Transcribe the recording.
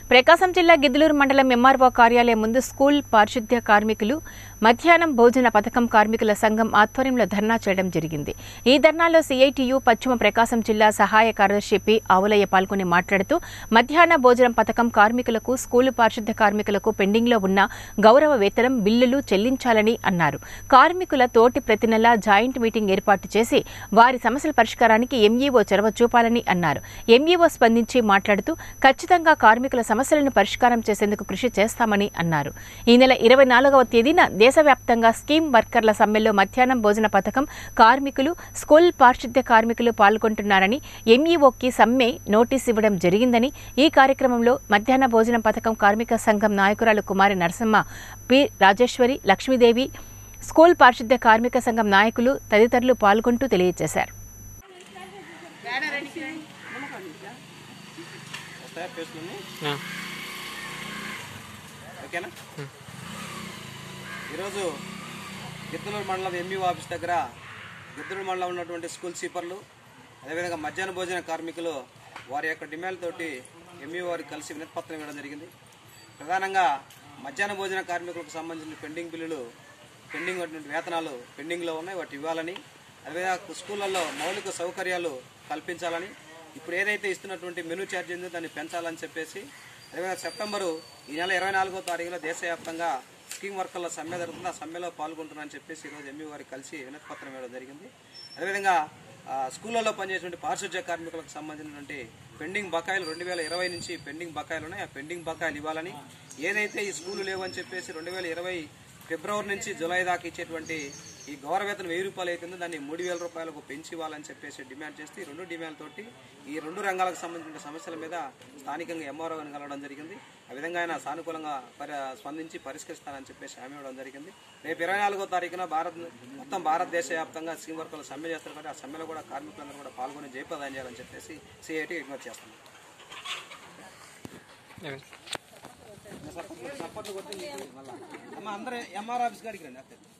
ప్రకాశం జిల్లా గిద్దలూరు మండలం ఎంఆర్ఓ కార్యాలయం ముందు స్కూల్ పారిశుద్ధ్య కార్మికులు మధ్యాహ్నం భోజన పథకం కార్మికుల సంఘం ఆధ్వర్యంలో ధర్నా చేయడం జరిగింది ఈ ధర్నాలో సిఐటియు పశ్చిమ ప్రకాశం జిల్లా సహాయ కార్యదర్శి పి ఆవులయ్య పాల్గొని మాట్లాడుతూ మధ్యాహ్న భోజనం పథకం కార్మికులకు స్కూలు పారిశుద్ధ్య కార్మికులకు పెండింగ్లో ఉన్న గౌరవ వేతనం బిల్లులు చెల్లించాలని అన్నారు కార్మికుల తోటి ప్రతి నెల జాయింట్ మీటింగ్ ఏర్పాటు చేసి వారి సమస్యల పరిష్కారానికి ఎంఈఓ చొరవ చూపాలని అన్నారు ఎంఈఓ స్పందించి మాట్లాడుతూ ఖచ్చితంగా కార్మికుల సమస్యలను పరిష్కారం చేసేందుకు కృషి చేస్తామని అన్నారు ఈ నెల ఇరవై నాలుగవ తేదీన దేశవ్యాప్తంగా స్కీమ్ వర్కర్ల సమ్మెలో మధ్యాహ్నం భోజన పథకం కార్మికులు స్కూల్ పారిశుద్ధ్య కార్మికులు పాల్గొంటున్నారని ఎంఈఓకి సమ్మె నోటీస్ ఇవ్వడం జరిగిందని ఈ కార్యక్రమంలో మధ్యాహ్న భోజనం పథకం కార్మిక సంఘం నాయకురాలు కుమారి నరసమ్మ పి రాజేశ్వరి లక్ష్మీదేవి స్కూల్ పారిశుద్ధ్య కార్మిక సంఘం నాయకులు తదితరులు పాల్గొంటూ తెలియజేశారు వస్తాయా పేస్టులన్నీ ఓకేనా ఈరోజు గిద్దలూరు మండలం ఎంఈఓ ఆఫీస్ దగ్గర గిద్దలూరు మండలం ఉన్నటువంటి స్కూల్ సీపర్లు అదేవిధంగా మధ్యాహ్న భోజన కార్మికులు వారి యొక్క డిమాండ్లతోటి ఎంఈఓ వారికి కలిసి వినతిపత్రం ఇవ్వడం జరిగింది ప్రధానంగా మధ్యాహ్న భోజన కార్మికులకు సంబంధించిన పెండింగ్ బిల్లులు పెండింగ్ ఉన్నటువంటి వేతనాలు పెండింగ్లో ఉన్నాయి వాటి ఇవ్వాలని అదేవిధంగా స్కూళ్ళల్లో మౌలిక సౌకర్యాలు కల్పించాలని ఇప్పుడు ఏదైతే ఇస్తున్నటువంటి మెనూ ఛార్జ్ ఉందో దాన్ని పెంచాలని చెప్పేసి అదేవిధంగా సెప్టెంబరు ఈ నెల ఇరవై నాలుగో తారీఖున దేశవ్యాప్తంగా స్కీమ్ వర్కర్ల సమ్మె జరుగుతుంది ఆ సమ్మెలో పాల్గొంటున్నానని చెప్పేసి ఈరోజు ఎంఈ వారికి కలిసి వినతి పత్రం ఇవ్వడం జరిగింది అదేవిధంగా ఆ, స్కూళ్ళలో పనిచేసేటువంటి పారిశుధ్య కార్మికులకు సంబంధించినటువంటి పెండింగ్ బకాయిలు రెండు వేల ఇరవై నుంచి పెండింగ్ బకాయిలు ఉన్నాయి ఆ పెండింగ్ బకాయిలు ఇవ్వాలని ఏదైతే ఈ స్కూలు లేవని చెప్పేసి రెండు వేల ఇరవై ఫిబ్రవరి నుంచి జూలై దాకా ఇచ్చేటువంటి ఈ గౌరవేతనం వెయ్యి రూపాయలు అవుతుందో దాన్ని మూడు వేల రూపాయలకు పెంచి ఇవ్వాలని చెప్పేసి డిమాండ్ చేస్తే ఈ రెండు డిమాండ్లతోటి ఈ రెండు రంగాలకు సంబంధించిన సమస్యల మీద స్థానికంగా ఎంఆర్ఓని కలవడం జరిగింది ఆ విధంగా ఆయన సానుకూలంగా పరి స్పందించి పరిష్కరిస్తానని చెప్పేసి హామీ ఇవ్వడం జరిగింది రేపు ఇరవై నాలుగో తారీఖున భారత్ మొత్తం భారతదేశ వ్యాప్తంగా స్కీమ్ వర్కర్లు సమ్మె చేస్తారు కాబట్టి ఆ సమ్మెలో కూడా కార్మికులందరూ కూడా పాల్గొని జయప్రదాయం చేయాలని చెప్పేసి సిఐటి విజ్ఞప్తి చేస్తాను సపోర్ట్ కొట్టి మళ్ళీ అమ్మ అందరూ ఎంఆర్ ఆఫీస్ కాడికి రండి అంతే